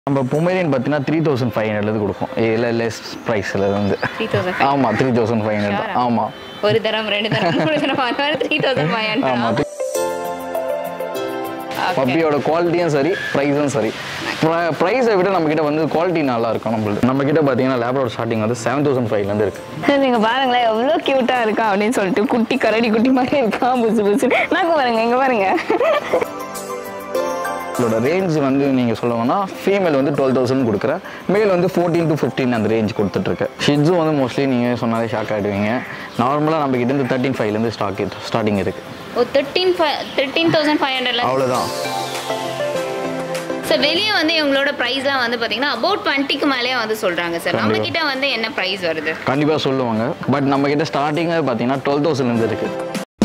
நம்ம பொமேரியன் பார்த்தீங்கன்னா three thousand five hundred கொடுக்கும் இல்லை லெஸ் ப்ரைஸில் வந்து த்ரீ தௌசண்ட் ஆமாம் three thousand five hundred Sure ஆ? ஆமாம் ஒரு தரம் ரெண்டு தரம் மூணு தரம் அந்த மாதிரி த்ரீ தௌசண்ட் ஃபைவ் ஆமாம் ஹண்ட்ரட் பப்பியோட குவாலிட்டியும் சரி ப்ரைஸும் சரி ப்ரைஸை விட நம்மக்கிட்ட வந்து குவாலிட்டி நல்லா இருக்கும் நம்மளுக்கு நம்மக்கிட்ட பார்த்தீங்கன்னா லேபரோட ஸ்டார்டிங் வந்து செவன் தௌசண்ட் ஃபைவ்லேருந்து இருக்குது நீங்க பாருங்களேன் எவ்வளோ கியூட்டா இருக்கா அப்படின்னு சொல்லிட்டு குட்டி கரடி குட்டி மாதிரி இருக்கான் புசு புசு நாங்க பாருங்க இங்க பாருங்க இதோட ரேஞ்ச் வந்து நீங்கள் சொல்லணும்னா ஃபீமேல் வந்து டுவெல் தௌசண்ட் கொடுக்குறேன் மேல் வந்து ஃபோர்டீன் டு ஃபிஃப்டீன் அந்த ரேஞ்ச் கொடுத்துட்ருக்கேன் ஷிட்ஸும் வந்து மோஸ்ட்லி நீங்கள் சொன்னாலே ஷாக் ஆகிடுவீங்க நார்மலாக நம்ம கிட்ட இருந்து தேர்ட்டின் ஃபைவ்லேருந்து ஸ்டாக் ஸ்டார்டிங் இருக்குது oh thirteen five thirteen thousand five ஹண்ட்ரட்ல அவ்வளோதான் ஸோ வெளியே வந்து இவங்களோட ப்ரைஸ்லாம் வந்து பார்த்தீங்கன்னா அபவுட் டுவெண்ட்டிக்கு மேலேயே வந்து சொல்றாங்க சார் நம்ம கண்டிப்பா. கிட்ட வந்து என்ன ப்ரைஸ் வருது கண்டிப்பாக சொல்லுவாங்க பட் நம்ம கிட்ட ஸ்டார்டிங் பார்த்தீங்கன்னா டுவெல் தௌசண்ட்லேருந்து இருக்குது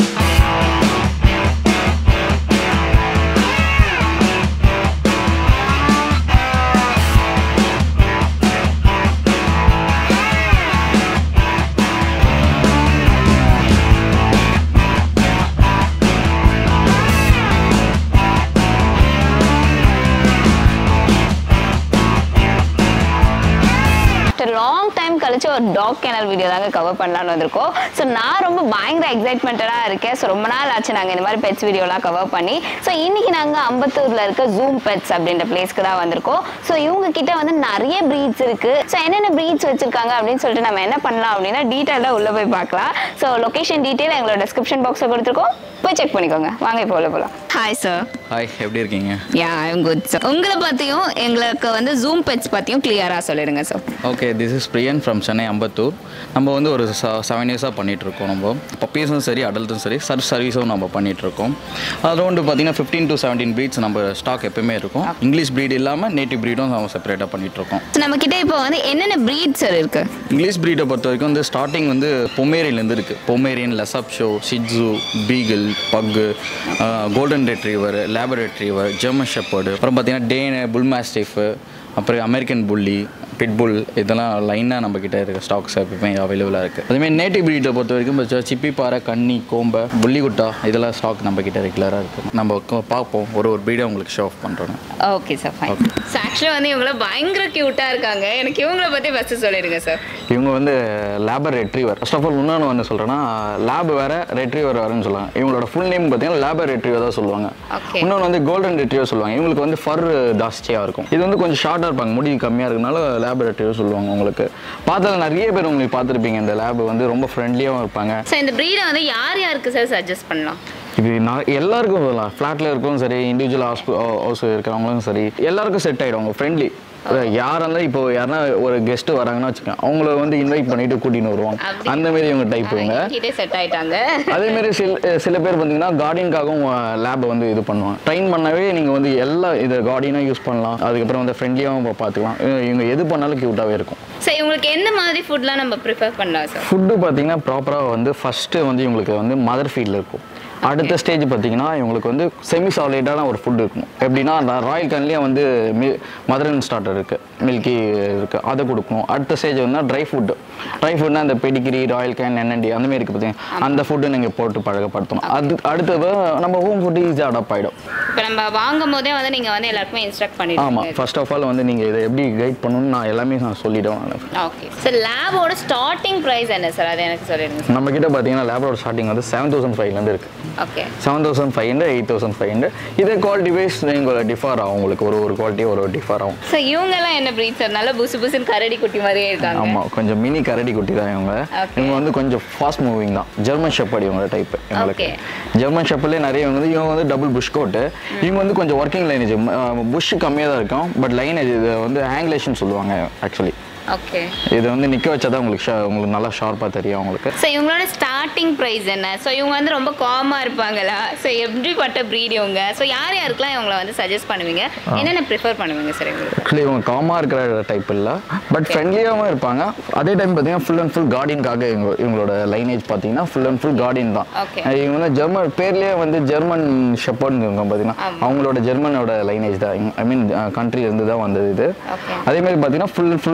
ஆஃப்டர் லாங் டைம் கழிச்சு ஒரு டாக் கேனல் வீடியோ தாங்க கவர் பண்ணலாம்னு வந்திருக்கோம் ஸோ நான் ரொம்ப பயங்கர எக்ஸைட்மெண்ட்டாக இருக்கேன் ஸோ ரொம்ப நாள் ஆச்சு நாங்கள் இந்த மாதிரி பெட்ஸ் வீடியோலாம் கவர் பண்ணி ஸோ இன்னைக்கு நாங்கள் அம்பத்தூரில் இருக்க ஜூம் பெட்ஸ் அப்படின்ற பிளேஸ்க்கு தான் வந்திருக்கோம் ஸோ இவங்க கிட்ட வந்து நிறைய ப்ரீட்ஸ் இருக்கு ஸோ என்னென்ன ப்ரீட்ஸ் வச்சிருக்காங்க அப்படின்னு சொல்லிட்டு நம்ம என்ன பண்ணலாம் அப்படின்னா டீட்டெயிலாக உள்ளே போய் பார்க்கலாம் ஸோ லொகேஷன் டீட்டெயில் எங்களோட டிஸ்கிரிப்ஷன் பாக்ஸில் கொடுத்துருக்கோம் போய் செக் பண்ணிக்கோங்க வாங்க இப்போ உள்ள போகலாம் ஹாய் சார் ஹாய் எப்படி இருக்கீங்க யா ஐம் குட் சார் உங்களை பற்றியும் எங்களுக்கு வந்து ஜூம் பெட்ஸ் பற்றியும் கிளியராக சொல்லிடுங்க sir okay this is Priyan from Chennai Ambattur நம்ம வந்து ஒரு செவன் இயர்ஸாக பண்ணிகிட்ருக்கோம் நம்ம பப்பீஸும் சரி அடல்ட்டும் சரி சர்வ் சர்வீஸும் நம்ம பண்ணிகிட்ருக்கோம் அரௌண்டு பார்த்தீங்கன்னா ஃபிஃப்டீன் டு செவன்டீன் ப்ரீட்ஸ் நம்ம ஸ்டாக் எப்பவுமே இருக்கும் இங்கிலீஷ் ப்ரீட் இல்லாமல் நேட்டிவ் ப்ரீடும் நம்ம செப்பரேட்டாக பண்ணிகிட்ருக்கோம் ஸோ நம்ம கிட்ட இப்போ வந்து என்னென்ன ப்ரீட் சார் இருக்கு இங்கிலீஷ் ப்ரீடை பொறுத்த வரைக்கும் வந்து ஸ்டார்டிங் வந்து பொமேரியன்லேருந்து இருக்குது Pomeranian Lhasa Apso Shih Tzu beagle pug golden retriever labour retriever German shepherd அப்புறம் பார்த்தீங்கன்னா டேனு புல் மாஸ்டிஃபு அப்புறம் அமெரிக்கன் புல்லி பிட்புல் இதெல்லாம் லைனாக நம்ம கிட்ட இருக்க ஸ்டாக்ஸ் எப்பவுமே அவைலபிளாக இருக்குது அதுமாதிரி நேட்டிவ் ப்ரீடை பொறுத்த வரைக்கும் இப்போ சிப்பி பாறை கன்னி கோம்பை புள்ளிகுட்டா இதெல்லாம் ஸ்டாக் நம்ம கிட்ட ரெகுலராக இருக்குது நம்ம க- பார்ப்போம் ஒரு ஒரு ப்ரீடை உங்களுக்கு ஷோ ஆஃப் பண்ணுறோம் ஓகே சார் ஃபைன் ஸோ ஆக்சுவலாக வந்து இவங்கள பயங்கர க்யூட்டாக இருக்காங்க எனக்கு இவங்கள பற்றி ஃபஸ்ட்டு சொல்லிடுங்க சார் இவங்க வந்து labour retriever first of all இன்னொன்று வந்து சொல்கிறேன்னா லேப் வேறு ரெட்ரீவர் வேறுன்னு சொல்லுவாங்க இவங்களோட ஃபுல் நேம் பார்த்தீங்கன்னா லேபர் ரெட்ரீவர் தான் சொல்லுவாங்க Okay. இன்னொன்று வந்து கோல்டன் ரெட்ரீவர் சொல்லுவாங்க இவங்களுக்கு வந்து ஃபர் ஜாஸ்தியாக இருக்கும் இது வந்து கொஞ்சம் ஷார்ட்டாக இருப்பாங்க முடி கம்மியாக இருக்கனால லேபர் ரெட்ரீவர் சொல்லுவாங்க உங்களுக்கு பார்த்ததுல நிறைய பேர் உங்களுக்கு பார்த்துருப்பீங்க இந்த லேப் வந்து ரொம்ப ஃப்ரெண்ட்லியாகவும் இருப்பாங்க ஸோ இந்த ப்ரீடை வந்து யார் யாருக்கு சார் சஜஸ்ட் பண்ணலாம் இது நான் எல்லாருக்கும் சொல்லலாம் ஃப்ளாட்டில் இருக்கவும் சரி இண்டிவிஜுவல் ஹாஸ்பி ஹவுஸ் இருக்கிறவங்களும் சரி எல்லாருக்கும் செட் ஆகிடும் அவங்க ஃப்ரெண்ட்லி யாராக இருந்தாலும் இப்போ யாருன்னா ஒரு கெஸ்ட் வராங்கன்னு வச்சுக்கோங்க அவங்கள வந்து இன்வைட் பண்ணிட்டு கூட்டின்னு வருவாங்க அப்படி. அந்த மாதிரி இவங்க டைப் இவங்க கிட்டே செட் ஆயிட்டாங்க அதே மாதிரி சில சில பேர் பார்த்தீங்கன்னா கார்டியனுக்காகவும் லேபை வந்து இது பண்ணுவாங்க ட்ரைன் பண்ணவே நீங்கள் வந்து எல்லா இது கார்டியனாக யூஸ் பண்ணலாம் அதுக்கப்புறம் வந்து ஃப்ரெண்ட்லியாகவும் பார்த்துக்கலாம் இவங்க எது பண்ணாலும் க்யூட்டாகவே இருக்கும் ஸோ இவங்களுக்கு எந்த மாதிரி ஃபுட்லாம் நம்ம ப்ரிஃபர் பண்ணலாம் சார் ஃபுட்டு பார்த்தீங்கன்னா ப்ராப்பராக வந்து ஃபஸ்ட்டு வந்து இவங்களுக்கு வந்து மதர் ஃபீல்டில் இருக்கும் அடுத்த ஸ்டேஜ் பார்த்தீங்கன்னா இவங்களுக்கு வந்து செமி சாலிடான ஒரு ஃபுட் இருக்கும் எப்படின்னா ராயல் கன்லேயே வந்து மி மதர் அண்ட் ஸ்டார்டர் இருக்குது மில்கி இருக்குது அதை கொடுக்கணும் அடுத்த ஸ்டேஜ் வந்து ட்ரை ஃபுட்டு ட்ரை ஃபுட்னா இந்த பெடிகிரி ராயல் கேன் என்என்டி அந்த மாதிரி இருக்குது பார்த்தீங்கன்னா அந்த ஃபுட்டு நீங்கள் போட்டு பழகப்படுத்தணும் அது அடுத்தது நம்ம ஹோம் ஃபுட்டு ஈஸியாக அடாப்ட் ஆகிடும் இப்போ நம்ம வாங்கும் போதே வந்து நீங்கள் வந்து எல்லாருக்குமே இன்ஸ்ட்ரக்ட் ஆமாம் பண்ணிடுங்க ஃபர்ஸ்ட் ஆஃப் ஆல் வந்து நீங்கள் இதை எப்படி கைட் பண்ணணும்னு நான் எல்லாமே நான் சொல்லிவிடுவேன் ஓகே சார் லேபோட ஸ்டார்டிங் ப்ரைஸ் என்ன சார் அது எனக்கு சொல்லிடுங்க நம்ம கிட்ட பார்த்தீங்கன்னா லேபரோட ஸ்டார்டிங் வந்து செவன் தௌசண்ட் ஃபைவ்லேருந்து இருக்குது okay seven thousand five hundred eight thousand five hundred இதே குவாலிட்டி வைஸ் நீங்கள் டிஃபர் ஆகும் உங்களுக்கு ஒரு ஒரு குவாலிட்டி ஒரு ஒரு டிஃபர் ஆகும் ஸோ இவங்கெல்லாம் என்ன ப்ரீட் சார் நல்லா புசு புசுன்னு கரடி குட்டி மாதிரியே இருக்காங்க ஆமாம் கொஞ்சம் மினி கரடி குட்டி தான் இவங்க Okay. இவங்க வந்து கொஞ்சம் ஃபாஸ்ட் மூவிங் தான் ஜெர்மன் ஷெப்பர்ட் இவங்க டைப் இவங்களுக்கு Okay. ஜெர்மன் ஷெப்பர்ட்லேயே நிறைய இவங்க வந்து இவங்க வந்து டபுள் புஷ் கோட்டு இவங்க வந்து கொஞ்சம் ஒர்க்கிங் லைனேஜ் புஷ் கம்மியாக தான் இருக்கும் பட் லைனேஜ் இது வந்து ஹேங்லேஷன் சொல்லுவாங்க ஆக்சுவலி ஓகே இது வந்து நிற்க வச்சா தான் உங்களுக்கு ஷா- உங்களுக்கு நல்லா ஷார்ப்பாக தெரியும் உங்களுக்கு ஸோ இவங்களோட ஸ்டார்டிங் ப்ரைஸ் என்ன ஸோ இவங்க வந்து ரொம்ப காமாக இருப்பாங்களா ஸோ எப்படிப்பட்ட ப்ரீட் இவங்க ஸோ யார் யாருக்கெல்லாம் இவங்கள வந்து சஜஸ்ட் பண்ணுவீங்க என்னென்ன ப்ரிஃபர் பண்ணுவீங்க சார் இவங்களுக்கு ஆக்சுவலி இவங்க காமாக இருக்கிற டைப் இல்லை பட் ஃப்ரெண்ட்லியாகவும் இருப்பாங்க அதே டைம் பார்த்தீங்கன்னா ஃபுல் அண்ட் ஃபுல் கார்டியனுக்காக இவங்க இவங்களோட லைனேஜ் பார்த்தீங்கன்னா ஃபுல் அண்ட் ஃபுல் கார்டியன் தான் Okay. இவங்க வந்து ஜெர்மன் பேர்லேயே வந்து ஜெர்மன் ஷெப்பர்ட்னு இவங்க பார்த்தீங்கன்னா ஆமா. அவங்களோட ஜெர்மனோட லைனேஜ் தான் ஐ மீன் கண்ட்ரி இருந்து தான் வந்தது இது Okay. அதே மாதிரி பார்த்தீங்கன்னா ஃபுல் ஃபுல்லு நீங்கள்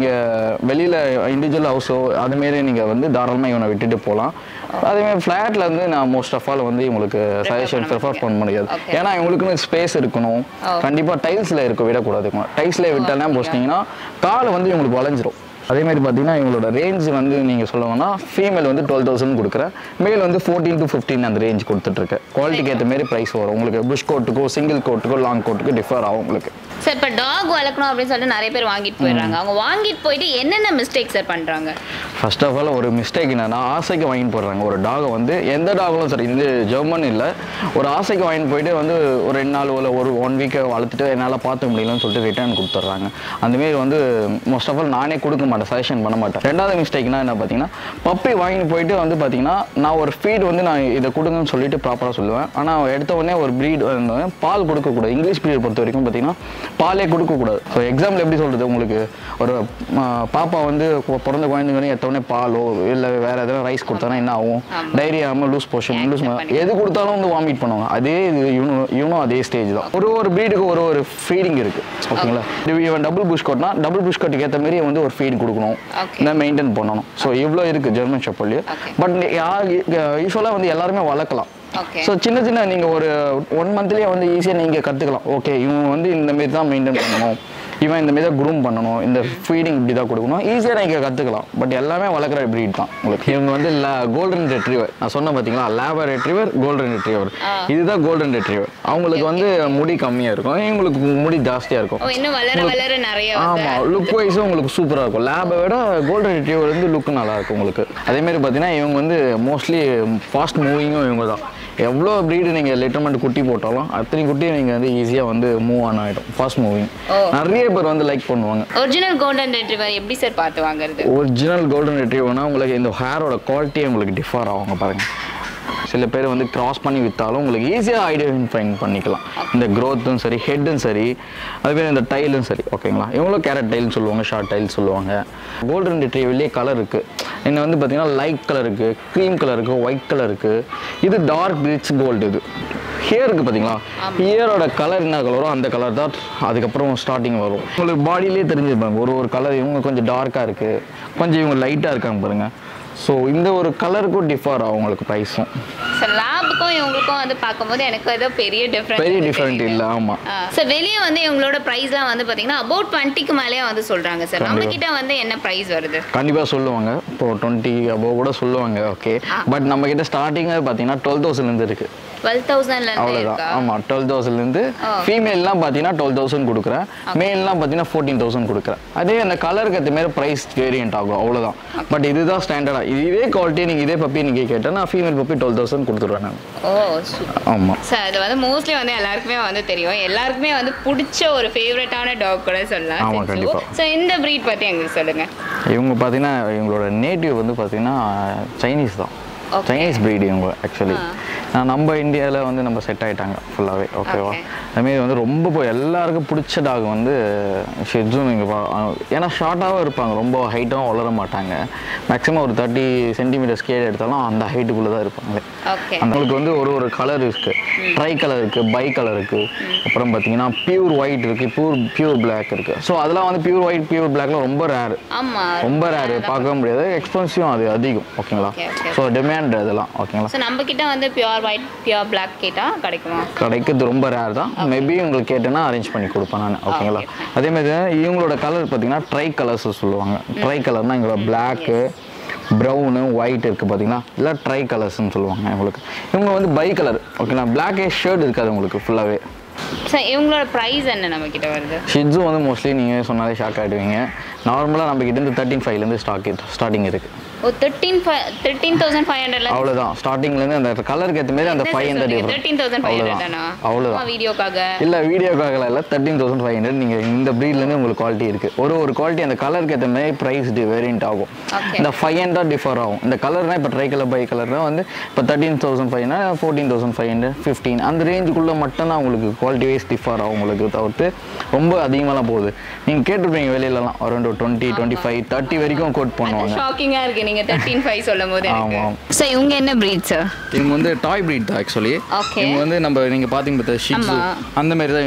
நீங்கள் வெளியில் இண்டிவிஜுவல் ஹவுஸோ அதுமாரி நீங்கள் வந்து தாராளமாக இவனை விட்டுட்டு போகலாம் அதேமாதிரி ஃப்ளாட்டில் வந்து நான் மோஸ்ட் ஆஃப் ஆல் வந்து உங்களுக்கு சஜஷன் பண்ண ப்ரிஃபர் பண்ண முடியாது Okay. ஏன்னா இவங்களுக்குன்னு ஸ்பேஸ் இருக்கணும் கண்டிப்பாக டைல்ஸில் இருக்க விடக்கூடாது டைல்ஸில் விட்டாலே போச்சிட்டிங்கன்னா கால் வந்து இவங்களுக்கு வளைஞ்சிரும் அதே மாதிரி பார்த்தீங்கன்னா இவங்களோட ரேஞ்ச் வந்து நீங்கள் சொல்லணும்னா ஃபீமேல் வந்து டுவெல் தௌசண்ட் கொடுக்குறேன் மேல் வந்து ஃபோர்டீன் டு ஃபிஃப்டீன் அந்த ரேஞ்ச் கொடுத்துட்ருக்கு குவாலிட்டிக்கு ஏற்ற மாதிரி ப்ரைஸ் வரும் உங்களுக்கு புஷ் கோட்டுக்கோ சிங்கிள் கோட்டுக்கோ லாங் கோட்டுக்கோ டிஃபர் ஆகும் உங்களுக்கு சார் இப்போ டாக் வளர்க்கணும் அப்படின்னு சொல்லிட்டு நிறைய பேர் வாங்கிட்டு போயிடுறாங்க அவங்க வாங்கிட்டு போயிட்டு என்னென்ன மிஸ்டேக் சார் பண்றாங்க ஃபர்ஸ்ட் ஆஃப் ஆல் ஒரு மிஸ்டேக் என்னன்னா ஆசைக்கு வாங்கிட்டு போடுறாங்க ஒரு டாகை வந்து எந்த டாகும் சரி இது ஜெர்மன் இல்லை ஒரு ஆசைக்கு வாங்கிட்டு போயிட்டு வந்து ஒரு ரெண்டு நாள் இல்லை ஒரு ஒன் வீக்கை வளர்த்துட்டு என்னால் பார்த்துக்க முடியலன்னு சொல்லிட்டு ரிட்டர்ன் கொடுத்துட்றாங்க அந்தமாரி வந்து மோஸ்ட் ஆஃப் ஆல் நானே கொடுக்க மாட்டேன் சஜஷன் பண்ண மாட்டேன் ரெண்டாவது மிஸ்டேக்னா என்ன பார்த்தீங்கன்னா பப்பி வாங்கிட்டு போயிட்டு வந்து பார்த்தீங்கன்னா நான் ஒரு ஃபீட் வந்து நான் இதை கொடுங்கன்னு சொல்லிட்டு ப்ராப்பராக சொல்லுவேன் ஆனால் எடுத்த உடனே ஒரு ப்ரீட் வந்து பால் கொடுக்கக்கூடாது இங்கிலீஷ் ப்ரீட் பொறுத்த வரைக்கும் பார்த்தீங்கன்னா பாலே கொடுக்கக்கூடாது ஸோ எக்ஸாம்பிள் எப்படி சொல்கிறது உங்களுக்கு ஒரு ம, பாப்பா வந்து கொ- பிறந்த குழந்தைங்க எத்த உடனே பாலோ இல்லை வேற எதனா ரைஸ் கொடுத்தானா என்ன ஆகும் டைரி ஆகாமல் லூஸ் போர்ஷன் லூஸ் எது கொடுத்தாலும் வந்து வாமிட் பண்ணுவாங்க அதே இது இவனும் இவனும் அதே ஸ்டேஜ் தான் ஒரு ஒரு ப்ரீடுக்கு ஒரு ஒரு ஃபீடிங் இருக்கு ஓகேங்களா இவன் டபுள் புஷ் கோட்னா டபுள் புஷ் கோட்டுக்கு ஏற்ற மாதிரி வந்து ஒரு ஃபீட் கொடுக்கணும் Okay. இந்த மெயின்டைன் பண்ணணும் ஸோ இவ்வளோ இருக்கு ஜெர்மன் ஷெப்பர்லயே Okay. பட் யார் யூஸ்வலாக வந்து எல்லாருமே வளர்க்கலாம் ஓகே ஸோ சின்ன சின்ன நீங்கள் ஒரு ஒன் மந்த்லேயே வந்து ஈஸியாக நீங்கள் கற்றுக்கலாம் ஓகே இவன் வந்து இந்த மாரி தான் மெயின்டைன் பண்ணணும் இவன் இந்த மாரி தான் க்ரூம் பண்ணணும் இந்த ஃபீடிங் இப்படி தான் கொடுக்கணும் ஈஸியாக நீங்கள் கற்றுக்கலாம் பட் எல்லாமே வளர்க்குற ப்ரீட் தான் உங்களுக்கு இவங்க வந்து கோல்டன் ரெட்ரீவர் நான் சொன்னேன் பார்த்தீங்களா லேபர் ரெட்ரீவர் கோல்டன் ரெட்ரீவர் இதுதான் கோல்டன் ரெட்ரீவர் அவங்களுக்கு வந்து முடி கம்மியாக இருக்கும் இவங்களுக்கு முடி ஜாஸ்தியாக இருக்கும் ஓ இன்னும் வளர வளர நிறைய வந்து ஆமா லுக் வைஸும் உங்களுக்கு சூப்பரா இருக்கும் லேபை விட கோல்டன் ரிட்ரீவர் வந்து லுக் நல்லா இருக்கும் உங்களுக்கு அதே மாதிரி பார்த்தீங்கன்னா இவங்க வந்து மோஸ்ட்லி ஃபாஸ்ட் மூவிங்கும் இவங்க தான் எவ்வளோ ப்ரீடு நீங்கள் லிட்டர்மெண்ட் குட்டி போட்டாலும் அத்தனை குட்டி நீங்கள் வந்து ஈஸியாக வந்து மூவ் ஆன் ஆகிடும் ஃபாஸ்ட் மூவிங் ஓ. நிறைய பேர் வந்து லைக் பண்ணுவாங்க ஒரிஜினல் கோல்டன் ரெட்ரிவர் எப்படி சார் பார்த்து வாங்குறது ஒரிஜினல் கோல்டன் ரெட்ரீவர்னா உங்களுக்கு இந்த ஹேரோட குவாலிட்டியே உங்களுக்கு டிஃபர் ஆகுங்க பாருங்க சில பேர் வந்து கிராஸ் பண்ணி விற்றாலும் உங்களுக்கு ஈஸியாக ஐடென்டிஃபை பண்ணிக்கலாம் இந்த க்ரோத்தும் சரி ஹெட்டும் சரி அதுமாதிரி இந்த டைலும் சரி ஓகேங்களா இவங்களும் கேரட் டைல்னு சொல்லுவாங்க ஷார்ட் டைல் சொல்லுவாங்க கோல்டன் ரிட்ரீவர்லேயே கலர் இருக்குது என்ன வந்து பார்த்தீங்கன்னா லைட் கலர் இருக்குது க்ரீம் கலர் இருக்குது ஒயிட் கலர் இருக்குது இது டார்க் ரிச் கோல்டு இது ஹியர் இருக்குது பார்த்தீங்களா ஹியரோட கலர் என்ன கலரோ அந்த கலர் தான் அதுக்கப்புறம் ஸ்டார்டிங் வரும் உங்களுக்கு பாடியிலே தெரிஞ்சுப்பாங்க ஒரு ஒரு கலர் இவங்க கொஞ்சம் டார்க்காக இருக்குது கொஞ்சம் இவங்க லைட்டாக இருக்காங்க பாருங்க ஸோ இந்த ஒரு கலருக்கும் டிஃபர் ஆகும் உங்களுக்கு ப்ரைஸும் சார் லேபுக்கும் இவங்களுக்கும் வந்து பார்க்கும்போது எனக்கு ஏதோ பெரிய டிஃப்ரெண்ட் பெரிய டிஃப்ரெண்ட் இல்லை ஆமாம் சார் வெளியே வந்து இவங்களோட ப்ரைஸ்லாம் வந்து பார்த்தீங்கன்னா அபவுட் டுவெண்ட்டிக்கு மேலேயே வந்து சொல்கிறாங்க சார் நம்ம கிட்ட வந்து என்ன ப்ரைஸ் வருது கண்டிப்பாக சொல்லுவாங்க இப்போ டுவெண்ட்டி above கூட சொல்லுவாங்க ஓகே பட் நம்ம கிட்ட ஸ்டார்டிங்காக பார்த்தீங்கன்னா டுவெல் தௌசண்ட்லேருந்து இருக்குது டுவெல் தௌசண்ட்லேருந்து அவ்வளோதான் இருக்கா ஆமாம் டுவெல் தௌசண்ட்லேருந்து ஃபீமேல்லாம் பார்த்தீங்கன்னா டுவெல் தௌசண்ட் கொடுக்குறேன் மேல்லாம் பார்த்தீங்கன்னா ஃபோர்டீன் தௌசண்ட் கொடுக்குறேன் அதே அந்த கலருக்கு ஏற்ற மாதிரி ப்ரைஸ் வேரியன்ட் ஆகும் அவ்வளோதான் பட் இதுதான் ஸ்டாண்டர்டாக இதே குவாலிட்டி நீங்கள் இதே பப்பி நீங்கள் கேட்டால் நான் ஃபீமேல் பப்பி டுவெல் தௌசண்ட் கொடுத்துருவேன் நான் ஓ சூப்பர் ஆமாம் சார் அது வந்து மோஸ்ட்லி வந்து எல்லாருக்குமே வந்து தெரியும் எல்லாருக்குமே வந்து பிடிச்ச ஒரு ஃபேவரட்டான டாக் கூட ஆமா, சொல்லலாம் கண்டிப்பா. ஸோ இந்த ப்ரீட் பற்றி எங்களுக்கு சொல்லுங்க இவங்க பார்த்தீங்கன்னா இவங்களோட நேட்டிவ் வந்து பார்த்தீங்கன்னா சைனீஸ் தான் Okay. சைனீஸ் breed இவங்க ஆக்சுவலி நம்ம இந்தியாவில் வந்து நம்ம செட் ஆயிட்டாங்க ஃபுல்லாகவே ஓகேவா Okay. அதுமாரி வந்து ரொம்ப இப்போ எல்லாருக்கும் பிடிச்ச டாக் வந்து ஷெட்ஸும் நீங்கள் பா ஏன்னா ஷார்ட்டாகவும் இருப்பாங்க ரொம்ப ஹைட்டாகவும் வளர மாட்டாங்க மேக்ஸிமம் ஒரு தேர்ட்டி சென்டிமீட்டர் ஸ்கேல் எடுத்தாலும் அந்த ஹைட்டுக்குள்ளே தான் இருப்பாங்களே ஓகே அவங்களுக்கு வந்து ஒரு ஒரு கலர் இருக்கு ட்ரை கலர் இருக்கு பை கலர் இருக்கு அப்புறம் பார்த்தீங்கன்னா பியூர் ஒயிட் இருக்கு பியூர் பியூர் பிளாக் இருக்கு ஸோ அதெல்லாம் வந்து பியூர் ஒயிட் பியூர் பிளாக்லாம் ரொம்ப ரேர் ஆமா ரொம்ப ரேர் பார்க்க முடியாது எக்ஸ்பென்சிவ் அது அதிகம் ஓகேங்களா Okay, okay. ஸோ டிமாண்ட் அதெல்லாம் ஓகேங்களா ஸோ நம்ம கிட்ட வந்து பியூர் ஒயிட் பியூர் பிளாக் கேட்டா கிடைக்குமா கிடைக்கிறது ரொம்ப ரேர் தான் மேபி உங்களுக்கு கேட்டேன்னா அரேஞ்ச் பண்ணி கொடுப்பேன் நான் ஓகேங்களா okay, அதே மாதிரி இவங்களோட கலர் பார்த்தீங்கன்னா ட்ரை கலர்ஸ் சொல்லுவாங்க ட்ரை கலர்னா எங்களோட பிளாக்கு ப்ரௌனு ஒயிட் இருக்குது பார்த்தீங்கன்னா இல்லை ட்ரை கலர்ஸ்னு சொல்லுவாங்க உங்களுக்கு இவங்க வந்து பை கலர் ஓகேங்களா பிளாக்கே ஷர்ட் இருக்காது உங்களுக்கு ஃபுல்லாகவே சார் இவங்களோட ப்ரைஸ் என்ன நம்ம கிட்ட வருது ஷிட்ஸும் வந்து மோஸ்ட்லி நீங்கள் சொன்னாலே ஷாக் ஆகிடுவீங்க நார்மலாக நம்ம கிட்ட இருந்து தேர்ட்டின் ஃபைவ்லேருந்து ஸ்டாக் ஸ்டார்டிங் இருக்குது oh thirteen thirteen thousand five ஹண்ட்ரட்ல அவ்வளோதான் ஸ்டார்டிங்லேருந்து அந்த கலருக்கு ஏற்ற மாதிரி அந்த five hundred thirteen thousand five hundred தானா அவ்வளோதான் வீடியோக்காக இல்லை வீடியோக்காக இல்லை தேர்ட்டின் தௌசண்ட் ஃபைவ் ஹண்ட்ரட் நீங்கள் இந்த ப்ரீட்லேருந்து உங்களுக்கு குவாலிட்டி இருக்குது ஒரு ஒரு குவாலிட்டி அந்த கலருக்கு ஏற்ற மாதிரி ப்ரைஸ் வேரியன்ட் ஆகும் Okay. இந்த ஃபைவ் ஹண்ட்ரட் டிஃபர் ஆகும் இந்த கலர்னா இப்போ ட்ரை கலர் பை கலர்னா வந்து இப்போ thirteen thousand five hundred fourteen thousand five hundred fifteen அந்த ரேஞ்சுக்குள்ளே மட்டும்தான் உங்களுக்கு குவாலிட்டி வைஸ் டிஃபர் ஆகும் உங்களுக்கு தவிர்த்து ரொம்ப அதிகமாகலாம் போகுது நீங்கள் கேட்டிருப்பீங்க வெளியிலலாம் around twenty twenty five thirty வரைக்கும் கோட் பண்ணுவாங்க ஷாக்கிங்கா இருக்கு நீங்க தேர்ட்டீன் ஃபைவ் சொல்லும் போது எனக்கு ஆமாம். சார் இவங்க என்ன பிரீட் சார் இவங்க வந்து டாய் breed தான் ஆக்சுவலி Okay. இவங்க வந்து நம்ம நீங்கள் பார்த்தீங்க பார்த்தா ஷிட்ஸு ஆமா. அந்த மாதிரி தான் இவங்களும்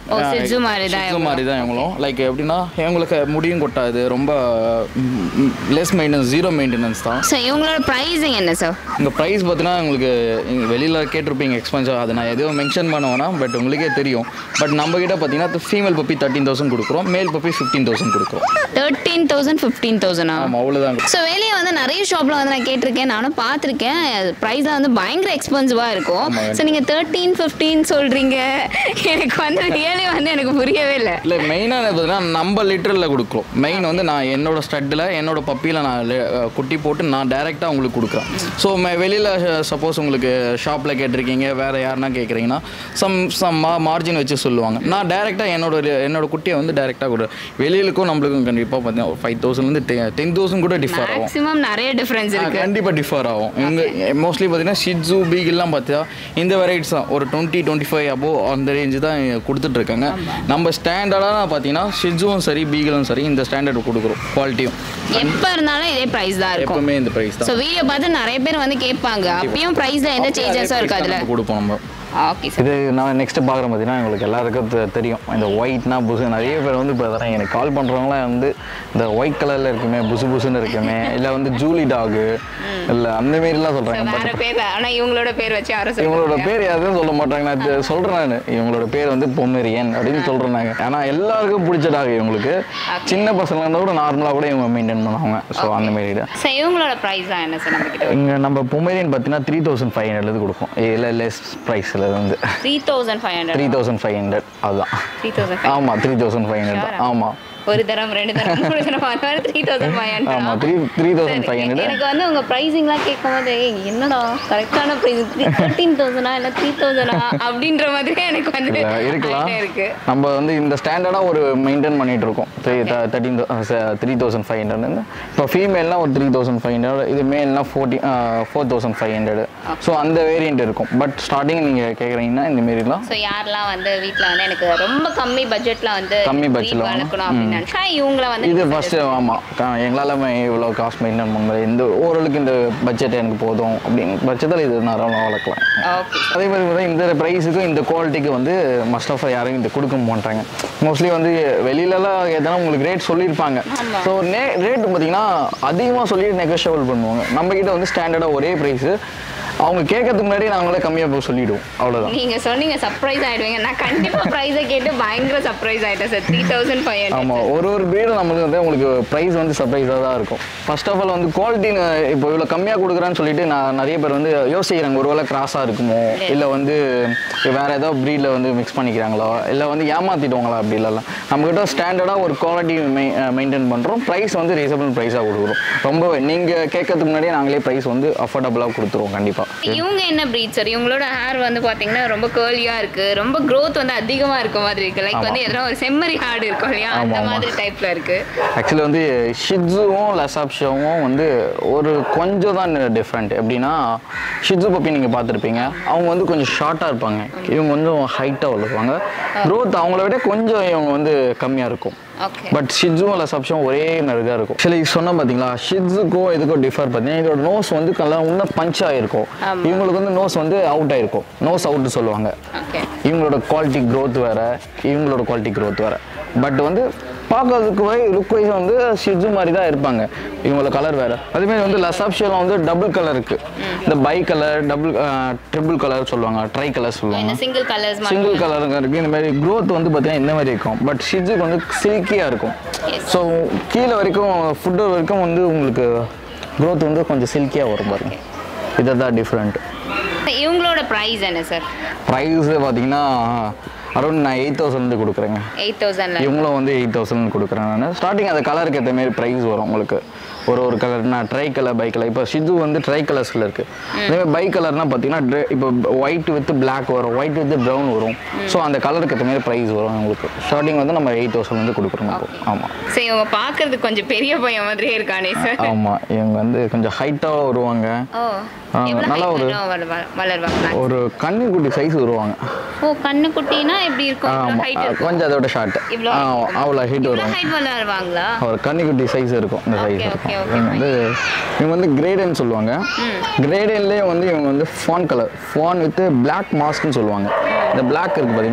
ஓ, Shih மாதிரி தான் Shih Tzu மாதிரி தான் இவங்களும் லைக் எப்படின்னா இவங்களுக்கு முடியும் கொட்டாது ரொம்ப லெஸ் மெயின்டெனன்ஸ் ஜீரோ மெயின்டெனன்ஸ் தான் ஸோ இவங்களோட ப்ரைஸிங் என்ன சார் இந்த ப்ரைஸ் பார்த்தீங்கன்னா உங்களுக்கு இங்க வெளியில கேட்டிருப்பீங்க எக்ஸ்பென்சிவ் அதை நான் எதுவும் மென்ஷன் பண்ண வேணாம் பட் உங்களுக்கே தெரியும் பட் நம்ம கிட்ட பார்த்தீங்கன்னா ஃபீமேல் பப்பி தேர்ட்டீன் தௌசண்ட் கொடுக்குறோம் மேல் பப்பி ஃபிஃப்டீன் தௌசண்ட் கொடுக்குறோம் தேர்ட்டீன் தௌசண்ட் ஃபிஃப்டீன் தௌசண்டா ஆமாம் அவ்வளோதான் ஸோ வெளியே வந்து நிறைய ஷாப்பில் வந்து நான் கேட்டிருக்கேன் நானும் பார்த்துருக்கேன் ப்ரைஸ் வந்து பயங்கர எக்ஸ்பென்சிவாக இருக்கும் ஸோ நீங்கள் தேர்ட்டீன் ஃபிஃப்டீன் சொல்கிறீங்க எனக்கு வந்து ரியலி வந்து எனக்கு புரியவே இல்லை இல்லை மெயினாக பார்த்தீங்கன்னா நம்ம லிட்டரில் கொடுக்குறோம் மெயின் வந்து நான் என்னோட ஸ்டட்டில் என்னோட பப்பியில் நான் li- அஹ் குட்டி போட்டு நான் டைரெக்டாக உங்களுக்கு கொடுக்குறேன் ஸோ வெளியில் சப்போஸ் உங்களுக்கு ஷாப்பில் கேட்டிருக்கீங்க வேறு யாருன்னா கேட்குறீங்கன்னா சம் சம் மா மார்ஜின் வச்சு சொல்லுவாங்க நான் டைரெக்டாக என்னோட என்னோட குட்டியை வந்து டைரெக்டாக கொடுக்குறேன் வெளியிலுக்கும் நம்மளுக்கும் கண்டிப்பாக பார்த்தீங்கன்னா ஃபைவ் தௌசண்ட்லேருந்து டென் தௌசண்ட் கூட டிஃபர் ஆகும் மேக்ஸிமம் நிறைய டிஃப்ரென்ஸ் இருக்கு கண்டிப்பாக டிஃபர் ஆகும் இங்கே மோஸ்ட்லி பார்த்தீங்கன்னா ஷிட்ஸு பீகெல்லாம் பார்த்தா இந்த வெரைட்டிஸ் தான் ஒரு டுவெண்ட்டி டுவெண்ட்டி ஃபைவ் அபோ அந்த ரேஞ்சு தான் கொடுத்துட்ருக்காங்க நம்ம ஸ்டாண்டர்டாக பார்த்தீங்கன்னா ஷிட்ஸும் சரி பீகலும் சரி இந்த ஸ்டாண்டர்ட் கொடுக்குறோம் குவாலிட்டியும் எப்போ இருந்தாலும் இதே ப்ரைஸ் தான் இருக்கும் எப்பவுமே இந்த ப்ரைஸ் ஸோ தான் வீடியோ பார்த்து நிறைய பேர் வந்து கேட்பாங்க அப்பயும் ப்ரைஸில் எந்த சேஞ்சஸும் இருக்காதுல்ல நம்ம கொடுப்போம் நம்ம ஓகே சார் இது நான் நெக்ஸ்ட் பார்க்குறேன் பார்த்தீங்கன்னா உங்களுக்கு எல்லாருக்கும் தெ- தெரியும் இந்த ஒயிட்னா புசு நிறைய பேர் வந்து இப்போ தரேன் எனக்கு கால் பண்ணுறவங்களாம் வந்து இந்த ஒயிட் கலரில் இருக்குமே புசு புசுன்னு இருக்குமே இல்லை வந்து ஜூலி டாகு இல்லை அந்த மாரிலாம் சொல்கிறாங்க பட் வேற பேர் ஆனால் இவங்களோட பேர் வச்சு யாரும் இவங்களோட சொல்லுவாங்க பேர் எதுவும் சொல்ல மாட்டாங்க நான் தெ- சொல்றேன் நான் இவங்களோட பேர் வந்து பொம்மேரியன் அப்படின்னு சொல்றேன் நாங்க ஆனா எல்லாருக்கும் பிடிச்சதாக இவங்களுக்கு சின்ன பசங்க இருந்தா கூட நார்மலா கூட இவங்க மெயின்டைன் பண்ணுவாங்க ஸோ அந்த மாரி தான் சார் இவங்களோட ப்ரைஸ் தான் என்ன சார் நம்ம கிட்ட இங்க நம்ம பொம்மேரியன் பார்த்தீங்கன்னா த்ரீ தௌசண்ட் ஃபைவ் ஹண்ட்ரட் கொடுக்கும் இல்லை லெஸ் ப்ரைஸில் வந்து three thousand five three hundred thousand five hundred அதுதான் த்ரீ தௌசண்ட் ஆமா த்ரீ தௌசண்ட் ஃபைவ் ஹண்ட்ரட் தான் Sure-ஆ? ஆமா ஒரு தரம் ரெண்டு தரம் மூணு தரம் அந்த மாதிரி த்ரீ தௌசண்ட் ஃபைவ் ஆமா hundred three three thousand five hundred எனக்கு வந்து உங்க ப்ரைஸிங்லாம் கேட்கும் போது "ஏய், என்னடா கரெக்டான ப்ரைஸ் த்ரீ தேர்ட்டீன் தௌசண்டா இல்லை த்ரீ தௌசண்டா அப்படின்ற மாதிரி எனக்கு வந்து இருக்கலாம் idea இருக்கு நம்ம வந்து இந்த ஸ்டாண்டர்டாக ஒரு மெயின்டைன் பண்ணிட்டு இருக்கோம் three thirteen three thousand five hundred இப்போ ஃபீமேல்னா ஒரு த்ரீ தௌசண்ட் ஃபைவ் ஹண்ட்ரட் இது மேல்னா forty four thousand five hundred so அந்த வேரியண்ட் இருக்கும் பட் ஸ்டார்டிங் நீங்கள் கேட்குறீங்கன்னா இந்த மாரிலாம் ஸோ யாரெல்லாம் வந்து வீட்டில் வந்து எனக்கு ரொம்ப கம்மி பட்ஜெட்ல வந்து கம்மி breed budgetல வாங்கணும். வளர்க்கணும் அப்படின்னு நினச்சா இவங்கள வந்து இது ஃபஸ்ட்டு ஆமாம் எங்களால் இவ்வளோ காஸ்ட் மெயின்டைன் பண்ண முடியாது இந்த ஓரளவுக்கு இந்த பட்ஜெட் எனக்கு போதும் அப்படின்னு பட்சத்தில் இது நிறைய வளர்க்கலாம் ஓகே அதே மாதிரி பார்த்தா இந்த ப்ரைஸுக்கும் இந்த குவாலிட்டிக்கு வந்து மஸ்ட் ஆஃப் யாரும் இந்த கொடுக்க மாட்டாங்க மோஸ்ட்லி வந்து வெளியிலலாம் எதனா உங்களுக்கு ரேட் சொல்லியிருப்பாங்க ஸோ நே ரேட் பார்த்தீங்கன்னா அதிகமாக சொல்லி நெகோஷியபிள் பண்ணுவாங்க நம்ம கிட்ட வந்து ஸ்டாண்டர்டாக ஒரே ப்ரைஸு அவங்க கேட்கறதுக்கு முன்னாடி நாங்களே கம்மியாக போய் சொல்லிவிடுவோம் அவ்வளோதான் நீங்க சொன்னீங்க சர்ப்ரைஸ் ஆயிடுவீங்க நான் கண்டிப்பா ப்ரைஸை கேட்டு பயங்கர சர்ப்ரைஸ் ஆயிட்டேன் sir three thousand five hundred ஆமாம் ஒரு ஒரு ப்ரீடும் நம்மளுக்கு வந்து உங்களுக்கு ப்ரைஸ் வந்து சர்ப்ரைஸாக தான் இருக்கும் ஃபர்ஸ்ட் ஆஃப் ஆல் வந்து குவாலிட்டி இப்போ இவ்வளோ கம்மியாக கொடுக்குறான்னு சொல்லிட்டு நான் நிறைய பேர் வந்து யோசிக்கிறாங்க ஒருவேளை கிராஸாக இருக்குமோ இல்லை வந்து வேற ஏதோ ப்ரீடில் வந்து மிக்ஸ் பண்ணிக்கிறாங்களோ இல்லை வந்து ஏமாத்திடுவாங்களா அப்படி இல்லைலாம் நம்மக்கிட்ட ஸ்டாண்டர்டாக ஒரு குவாலிட்டி மெயின்டைன் பண்ணுறோம் ப்ரைஸ் வந்து ரீசனபிள் ப்ரைஸாக கொடுக்குறோம் ரொம்ப நீங்கள் கேட்கறதுக்கு முன்னாடியே நாங்களே ப்ரைஸ் வந்து அஃபோர்டபுளாக கொடுத்துருவோம் கண்டிப்பாக இவங்க என்ன பிரீட் சார் இவங்களோட ஹேர் வந்து பாத்தீங்கன்னா ரொம்ப கேர்லியா இருக்கு ரொம்ப growth வந்து அதிகமா இருக்க மாதிரி இருக்கு லைக் வந்து எதனா ஒரு செம்மறி ஹார்டு இருக்கும் இல்லையா அந்த ஆமா, ஆமா. மாதிரி டைப்ல இருக்கு ஆக்சுவலி வந்து ஷிட்ஸுவும் லெசாப்ஷோவும் வந்து ஒரு கொஞ்சம் தான் டிஃப்ரெண்ட் எப்படின்னா ஷிட்ஸு பப்பி நீங்கள் பார்த்துருப்பீங்க அவங்க வந்து கொஞ்சம் ஷார்ட்டாக இருப்பாங்க இவங்க கொஞ்சம் ஹைட்டாக வளருவாங்க க்ரோத் அவங்கள விட கொஞ்சம் இவங்க வந்து கம்மியாக இருக்கும் ஓகே பட் ஷிட்ஸும் லெசாப்ஷும் ஒரே மாதிரி தான் இருக்கும் சரி சொன்ன பார்த்தீங்களா ஷிட்ஸுக்கும் இதுக்கும் டிஃபர் பார்த்தீங்கன்னா இதோட நோஸ் வந்து கல்லா இன்னும் பஞ்ச் ஆகிருக்கும் ஆமா. இவங்களுக்கு வந்து நோஸ் வந்து அவுட் ஆயிருக்கும் நோஸ் அவுட்னு சொல்லுவாங்க ஓகே இவங்களோட குவாலிட்டி growth வேற இவங்களோட குவாலிட்டி growth வேற பட் வந்து பார்க்கறதுக்கு வை லுக் வைஸ் வந்து ஷிட்ஸு மாதிரி தான் இருப்பாங்க இவங்களோட கலர் வேற அதேமாதிரி வந்து லசாப்ஷியில் வந்து டபுள் கலர் இருக்கு இந்த bi colour double triple colour சொல்லுவாங்க ட்ரை கலர் சொல்லுவாங்க இந்த சிங்கிள் கலர்ஸ் சிங்கிள் கலருங்க இருக்கு இந்த மாதிரி growth வந்து பார்த்தீங்கன்னா இந்த மாதிரி இருக்கும் பட் ஷிட்ஸுக்கு வந்து சில்கியாக இருக்கும் Yes. ஸோ கீழே வரைக்கும் ஃபுட்டு வரைக்கும் வந்து உங்களுக்கு growth வந்து கொஞ்சம் சில்கியாக வரும் பாருங்க இதுதான் டிஃப்ரெண்ட் இவங்களோட ப்ரைஸ் என்ன சார் ப்ரைஸ் பார்த்தீங்கன்னா அரௌண்ட் நான் எயிட் தௌசண்ட் கொடுக்குறேங்க எயிட் தௌசண்ட்ல இவங்களும் வந்து எயிட் தௌசண்ட் கொடுக்குறேன் நான் ஸ்டார்டிங் அந்த கலருக்கு ஏற்ற மாதிரி ப்ரைஸ் வரும் உங்களுக்கு ஒரு ஒரு கலர் நான் ட்ரை கலர் பை கலர் இப்போ ஷிது வந்து ட்ரை கலர்ஸில் இருக்குது அதேமாதிரி பை கலர்னால் பார்த்தீங்கன்னா இப்போ ஒயிட் வித் Black வரும் ஒயிட் வித் ப்ரௌன் வரும் ஸோ அந்த கலருக்கு ஏற்ற மாதிரி ப்ரைஸ் வரும் உங்களுக்கு ஸ்டார்டிங் வந்து நம்ம எயிட் தௌசண்ட் வந்து கொடுக்குறோம் இப்போ ஆமாம் சரி இவங்க பார்க்கறதுக்கு கொஞ்சம் பெரிய பையன் மாதிரியே இருக்கானே சார் ஆமாம் இவங்க வந்து கொஞ்சம் ஹைட்டாக வருவாங்க ஓ ஆ, எவ்வளவு நல்லா height ஒரு- வரும் வளர்வா- வளருவாங்க ஒரு கண்ணுக்குட்டி சைஸ் வருவாங்க ஓ கண்ணு குட்டினா எப்படி இருக்கும் ஆமாம் ஹைட் இருக்கும் கொஞ்சம் அதோட ஷார்ட் இவ்வளோ ஆ அவ்வளோ ஹைட் இவ்வளோ வருவாங்க ஹைட் வளருவாங்களா அவர் கன்னிக்குட்டி சைஸ் இருக்கும் இந்த சைஸ் Okay, இருக்கும் okay, okay, இவங்க வந்து இவங்க வந்து கிரேடன் சொல்லுவாங்க கிரேடன்லேயே வந்து இவங்க வந்து fawn colour fawn with Black மாஸ்க்னு சொல்லுவாங்க இந்த Black இருக்கு பார்த்தீங்களா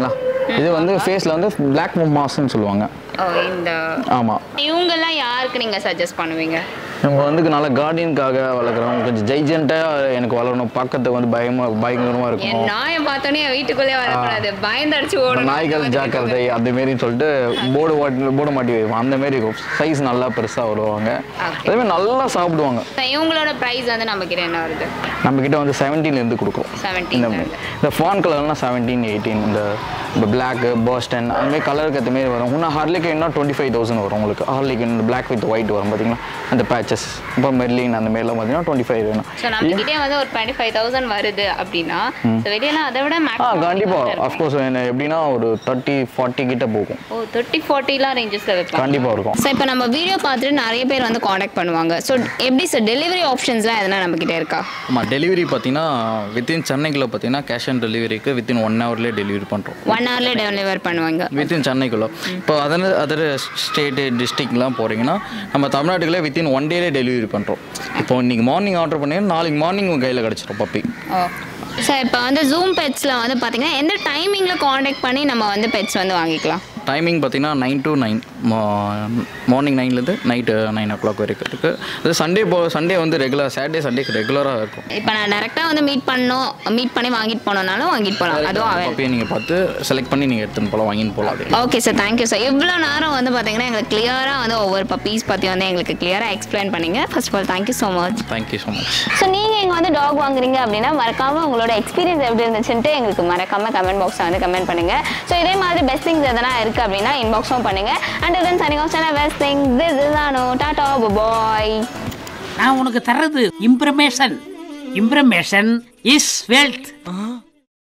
இது வந்து ஃபேஸில் வந்து பிளாக் மாஸ்ன்னு சொல்லுவாங்க ஓ இந்த ஆமாம் இவங்கெல்லாம் யாருக்கு நீங்க சஜஸ்ட் பண்ணுவீங்க இவங்க வந்து நல்ல கார்டியனுக்காக வளர்க்குறவங்க கொஞ்சம் ஜெய்ஜென்ட்டாக எனக்கு வளரணும் பார்க்கறதுக்கு வந்து பயமா பயங்கரமாக என் இருக்கணும் நாயை பார்த்தோன்னே என் வீட்டுக்குள்ளே வரக்கூடாது பயந்து அடிச்சு ஓடணும் நாய்கள் ஜாக்கிரதை அந்த மாரி சொல்லிட்டு போர்டு வாட்டி போர்டு மாட்டி வைப்போம் அந்த மாரி இருக்கும் சைஸ் நல்லா பெருசாக வருவாங்க Okay. அதே மாதிரி நல்லா சாப்பிடுவாங்க So, இவங்களோட ப்ரைஸ் வந்து நம்ம கிட்ட என்ன வருது நம்ம கிட்ட வந்து 17 இருந்து கொடுக்குறோம் 17 இந்த மாதிரி இந்த ஃபான் கலர்லாம் செவன்டீன் எயிட்டீன் இந்த இந்த பிளாக் போஸ்டன் அந்த மாதிரி கலருக்கு ஏற்ற மாதிரி வரும் இன்னும் ஹார்லிக்கு டுவெண்ட்டி ஃபைவ் தௌசண்ட் வரும் உங்களுக்கு ஹார்லிக்கு இந்த பிளாக் வித் ஒயிட் வரும் பார்த்தீங்களா அந்த பேச்சஸ் அப்புறம் மெர்லின் அந்த மாதிரிலாம் பார்த்தீங்கன்னா டுவெண்ட்டி ஃபைவ் வேணும் ஸோ நம்ம கிட்டே வந்து ஒரு டுவெண்ட்டி ஃபைவ் தௌசண்ட் வருது அப்படின்னா so வெளியெல்லாம் அதை விட ஆ மேக்ஸிமம் கண்டிப்பாக அஃப்கோர்ஸ் எப்படின்னா ஒரு தேர்ட்டி ஃபார்ட்டி கிட்ட போகும் ஓ தேர்ட்டி ஃபார்ட்டிலாம் ரேஞ்சஸில் வைப்பாங்க கண்டிப்பாக இருக்கும் ஸோ இப்போ நம்ம வீடியோ பார்த்துட்டு நிறைய பேர் வந்து காண்டாக்ட் பண்ணுவாங்க ஸோ எப்படி சார் டெலிவரி ஆப்ஷன்ஸ்லாம் எதனா நம்ம கிட்ட இருக்கா ஆமாம் டெலிவரி பார்த்தீங்கன்னா வித்தின் சென்னைக்குள்ளே பார்த்தீங்கன்னா கேஷ் ஆன் டெலிவரிக்கு வித்தின் ஒன் ஹவர்லேயே டெலிவரி பண்ணுறோம் ஒன் ஹவர்ல டெலிவர் பண்ணுவாங்க வித்தின் சென்னைக்குள்ளே இப்போ அதர் அதர் ஸ்டேட்டு டிஸ்ட்ரிக்ட்லாம் போகிறீங்கன்னா நம்ம தமிழ்நாட்டுக்குள்ளே வித்தின் ஒன் டேலே டெலிவரி பண்ணுறோம் இப்போ இன்னைக்கு மார்னிங் ஆர்டர் பண்ணீங்கன்னா நாளைக்கு மார்னிங் உங்கள் கையில் கிடச்சிரும் பப்பி ஓ சார் இப்போ வந்து ஜூம் பெட்ஸில் வந்து பார்த்தீங்கன்னா எந்த டைமிங்கில் காண்டாக்ட் பண்ணி நம்ம வந்து பெட்ஸ் வந்து வாங்கிக்கலாம் டைமிங் பார்த்தீங்கன்னா நைன் டு நைன் மார்னிங் நைன்லேருந்து நைட்டு நைன் ஓ கிளாக் வரைக்கும் இருக்குது அது சண்டே போ சண்டே வந்து ரெகுலர் சாட்டர்டே சண்டே ரெகுலராக இருக்கும் இப்போ நான் டேரெக்டாக வந்து மீட் பண்ணணும் மீட் பண்ணி வாங்கிட்டு போனோம்னாலும் வாங்கிட்டு போகலாம் அதுவும் அவன் பப்பியை நீங்கள் பார்த்து செலக்ட் பண்ணி நீங்கள் எடுத்துன்னு போகலாம் வாங்கின்னு போகலாம் அது ஓகே சார் தேங்க்யூ சார் இவ்வளோ நேரம் வந்து பார்த்தீங்கன்னா எங்களுக்கு கிளியராக வந்து ஒவ்வொரு பப்பீஸ் பற்றி வந்து எங்களுக்கு கிளியராக எக்ஸ்பிளைன் பண்ணீங்க first of all thank you so much thank you so much so நீங்கள் இங்கே வந்து டாக் வாங்குறீங்க அப்படின்னா மறக்காம உங்களோட எக்ஸ்பீரியன்ஸ் எப்படி இருந்துச்சுன்ட்டு எங்களுக்கு மறக்காம கமெண்ட் பாக்ஸில் வந்து கமெண்ட் பண்ணுங்க ஸோ இதே மாதிரி பெஸ்ட் திங்ஸ் எதனா இருக்குது அப்படின்னா இன்பாக்ஸும் பண்ணுங்க and then signing off best thing this is ஆனோ டாடா பாய் நான் உனக்கு தர்றது இம்ப்ரமேஷன் இம்ப்ரமேஷன் இஸ் வெல்த்